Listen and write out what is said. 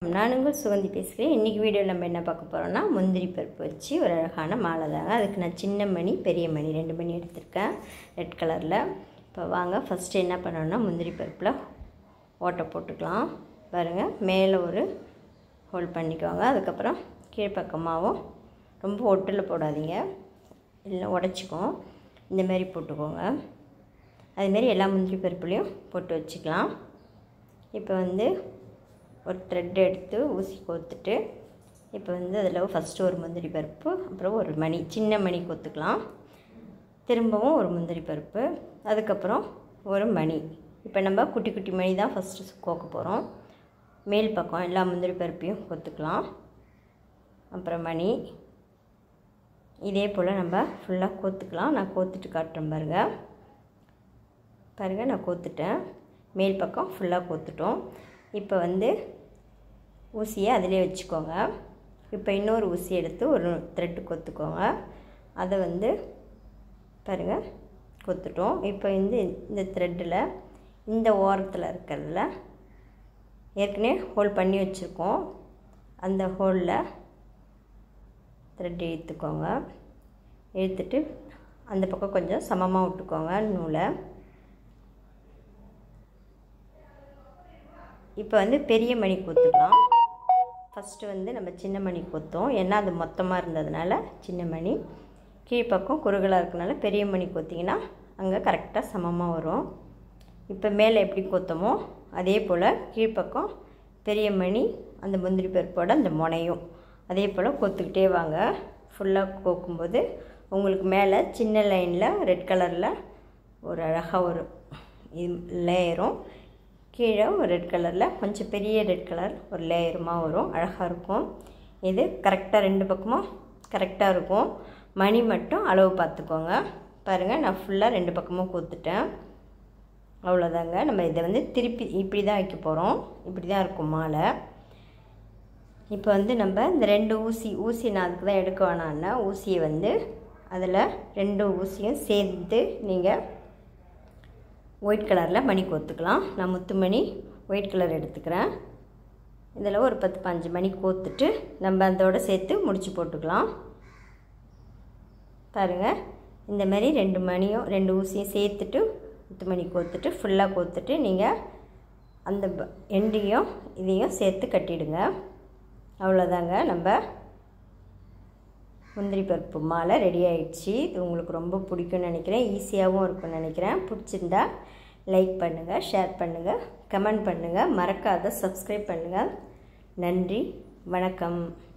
நான் உங்கள் சுகந்தி பேசுகிறேன் இன்றைக்கி வீடியோவில் நம்ம என்ன பார்க்க போகிறோம்னா முந்திரி பருப்பு வச்சு ஒரு அழகான மாலை தாங்க அதுக்கு நான் சின்ன மணி பெரிய மணி ரெண்டு மணி எடுத்திருக்கேன் ரெட் கலரில் இப்போ வாங்க ஃபஸ்ட்டு என்ன பண்ணணும்னா முந்திரி பருப்பில் ஓட்டை போட்டுக்கலாம் பாருங்கள் மேலே ஒரு ஹோல் பண்ணிக்கோங்க அதுக்கப்புறம் கீழ்ப்பக்கமாகவும் ரொம்ப ஒட்டில் போடாதீங்க இல்லை உடச்சிக்கும் இந்தமாரி போட்டுக்கோங்க அதுமாரி எல்லா முந்திரி பருப்புலேயும் போட்டு வச்சுக்கலாம் இப்போ வந்து ஒரு த்ரெட் எடுத்து ஊசி கோத்துட்டு இப்போ வந்து அதில் ஃபஸ்ட்டு ஒரு முந்திரி பருப்பு அப்புறம் ஒரு மணி சின்ன மணி கொத்துக்கலாம் திரும்பவும் ஒரு முந்திரி பருப்பு அதுக்கப்புறம் ஒரு மணி இப்போ நம்ம குட்டி குட்டி மணி தான் ஃபஸ்ட்டு கோக்க போகிறோம் மேல் பக்கம் எல்லா முந்திரி பருப்பையும் கொத்துக்கலாம் அப்புறம் மணி இதே போல் நம்ம ஃபுல்லாக கோத்துக்கலாம் நான் கோத்துட்டு காட்டுறேன் பாருங்கள் பாருங்கள் நான் கோத்துட்டேன் மேல் பக்கம் ஃபுல்லாக கோத்துட்டோம் இப்போ வந்து ஊசியை அதிலே வச்சுக்கோங்க இப்போ இன்னொரு ஊசி எடுத்து ஒரு த்ரெட்டு கொத்துக்கோங்க அதை வந்து பாருங்கள் கொத்துட்டோம் இப்போ வந்து இந்த த்ரெட்டில் இந்த ஓரத்தில் இருக்கிறதுல ஏற்கனவே ஹோல் பண்ணி வச்சுருக்கோம் அந்த ஹோலில் த்ரெட் இழுத்துக்கோங்க இழுத்துட்டு அந்த பக்கம் கொஞ்சம் சமமாக விட்டுக்கோங்க நூலை இப்போ வந்து பெரிய மணி கொத்துக்கலாம் ஃபஸ்ட்டு வந்து நம்ம சின்ன மணி கொத்தோம் ஏன்னா அது மொத்தமாக இருந்ததுனால சின்ன மணி கீழ்ப்பக்கம் குறுகலாக இருக்கனால பெரிய மணி கொத்திங்கன்னா அங்கே கரெக்டாக சமமாக வரும் இப்போ மேலே எப்படி கொத்தமோ அதே போல் கீழ்ப்பக்கம் பெரிய மணி அந்த முந்திரி பருப்போட அந்த முனையும் அதே போல் கொத்துக்கிட்டே வாங்க ஃபுல்லாக கோக்கும்போது உங்களுக்கு மேலே சின்ன லைனில் ரெட் கலரில் ஒரு அழகாக ஒரு லேயரும் கீழே ஒரு ரெட் கலரில் கொஞ்சம் பெரிய ரெட் கலர் ஒரு லேயருமாக வரும் அழகாக இருக்கும் இது கரெக்டாக ரெண்டு பக்கமும் கரெக்டாக இருக்கும் மணி மட்டும் அளவு பார்த்துக்கோங்க பாருங்கள் நான் ஃபுல்லாக ரெண்டு பக்கமும் கொத்துட்டேன் அவ்வளோதாங்க நம்ம இதை வந்து திருப்பி இப்படி தான் வைக்க போகிறோம் இப்படி தான் இருக்கும் மாலை இப்போ வந்து நம்ம இந்த ரெண்டு ஊசி ஊசி நான் அதுக்கு தான் எடுக்க வேணான்னா ஊசியை வந்து அதில் ரெண்டு ஊசியும் சேர்த்து நீங்கள் ஒயிட் கலரில் மணி கோத்துக்கலாம் நான் முத்து மணி ஒயிட் கலர் எடுத்துக்கிறேன் இதில் ஒரு பத்து பஞ்சு மணி கோத்துட்டு நம்ம அதோட சேர்த்து முடிச்சு போட்டுக்கலாம் பாருங்கள் இந்த மாதிரி ரெண்டு மணியும் ரெண்டு ஊசியும் சேர்த்துட்டு முத்து மணி கோத்துட்டு ஃபுல்லாக கோத்துட்டு நீங்கள் அந்த எண்டையும் இதையும் சேர்த்து கட்டிடுங்க அவ்வளோதாங்க நம்ம முந்திரி பருப்பு மாலை ரெடி ஆயிடுச்சு இது உங்களுக்கு ரொம்ப பிடிக்கும்னு நினைக்கிறேன் ஈஸியாகவும் இருக்கும்னு நினைக்கிறேன் பிடிச்சிருந்தா லைக் பண்ணுங்கள் ஷேர் பண்ணுங்கள் கமெண்ட் பண்ணுங்கள் மறக்காத சப்ஸ்கிரைப் பண்ணுங்கள் நன்றி வணக்கம்